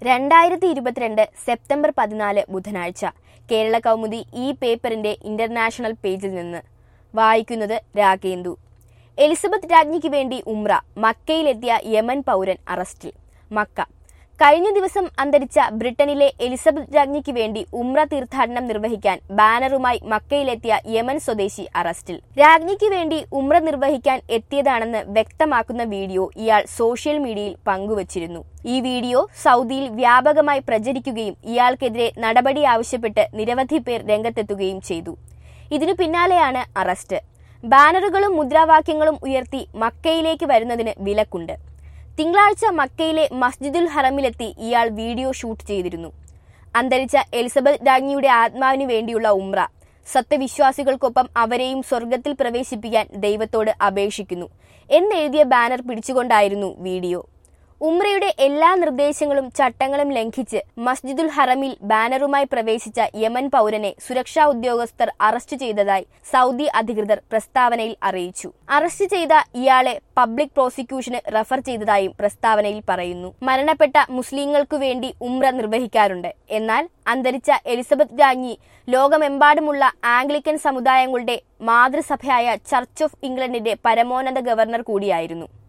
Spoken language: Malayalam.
രണ്ടായിരത്തി ഇരുപത്തിരണ്ട് സെപ്റ്റംബർ പതിനാല് ബുധനാഴ്ച കേരള കൗമുദി ഈ പേപ്പറിന്റെ ഇന്റർനാഷണൽ പേജിൽ നിന്ന് വായിക്കുന്നത് രാഗേന്ദു എലിസബത്ത് രാജ്ഞിക്ക് വേണ്ടി ഉംറ മക്കയിലെത്തിയ യമൻ പൗരൻ അറസ്റ്റിൽ മക്ക കഴിഞ്ഞ ദിവസം അന്തരിച്ച ബ്രിട്ടനിലെ എലിസബത്ത് രാജ്ഞിക്ക് വേണ്ടി ഉംറ തീർത്ഥാടനം നിർവഹിക്കാൻ ബാനറുമായി മക്കയിലെത്തിയ യമൻ സ്വദേശി അറസ്റ്റിൽ രാജ്ഞിക്ക് വേണ്ടി ഉംറ നിർവഹിക്കാൻ എത്തിയതാണെന്ന് വ്യക്തമാക്കുന്ന വീഡിയോ ഇയാൾ സോഷ്യൽ മീഡിയയിൽ പങ്കുവച്ചിരുന്നു ഈ വീഡിയോ സൗദിയിൽ വ്യാപകമായി പ്രചരിക്കുകയും ഇയാൾക്കെതിരെ നടപടി ആവശ്യപ്പെട്ട് നിരവധി പേർ രംഗത്തെത്തുകയും ചെയ്തു ഇതിനു പിന്നാലെയാണ് അറസ്റ്റ് ബാനറുകളും മുദ്രാവാക്യങ്ങളും ഉയർത്തി മക്കയിലേക്ക് വരുന്നതിന് വിലക്കുണ്ട് തിങ്കളാഴ്ച മക്കയിലെ മസ്ജിദുൽ ഹറമിലെത്തി ഇയാൾ വീഡിയോ ഷൂട്ട് ചെയ്തിരുന്നു അന്തരിച്ച എലിസബത്ത് രാജ്ഞിയുടെ ആത്മാവിനു വേണ്ടിയുള്ള ഉംറ സത്യവിശ്വാസികൾക്കൊപ്പം അവരെയും സ്വർഗത്തിൽ പ്രവേശിപ്പിക്കാൻ ദൈവത്തോട് അപേക്ഷിക്കുന്നു എന്നെഴുതിയ ബാനർ പിടിച്ചുകൊണ്ടായിരുന്നു വീഡിയോ ഉംറയുടെ എല്ലാ നിർദ്ദേശങ്ങളും ചട്ടങ്ങളും ലംഘിച്ച് മസ്ജിദുൽ ഹറമിൽ ബാനറുമായി പ്രവേശിച്ച യമൻ പൗരനെ സുരക്ഷാ ഉദ്യോഗസ്ഥർ അറസ്റ്റ് ചെയ്തതായി സൗദി അധികൃതർ പ്രസ്താവനയിൽ അറിയിച്ചു അറസ്റ്റ് ചെയ്ത ഇയാളെ പബ്ലിക് പ്രോസിക്യൂഷന് റഫർ ചെയ്തതായും പ്രസ്താവനയിൽ പറയുന്നു മരണപ്പെട്ട മുസ്ലിങ്ങൾക്കു വേണ്ടി ഉംറ നിർവഹിക്കാറുണ്ട് എന്നാൽ അന്തരിച്ച എലിസബത്ത് രാജ്ഞി ലോകമെമ്പാടുമുള്ള ആംഗ്ലിക്കൻ സമുദായങ്ങളുടെ മാതൃസഭയായ ചർച്ച് ഓഫ് ഇംഗ്ലണ്ടിന്റെ പരമോന്നത ഗവർണർ കൂടിയായിരുന്നു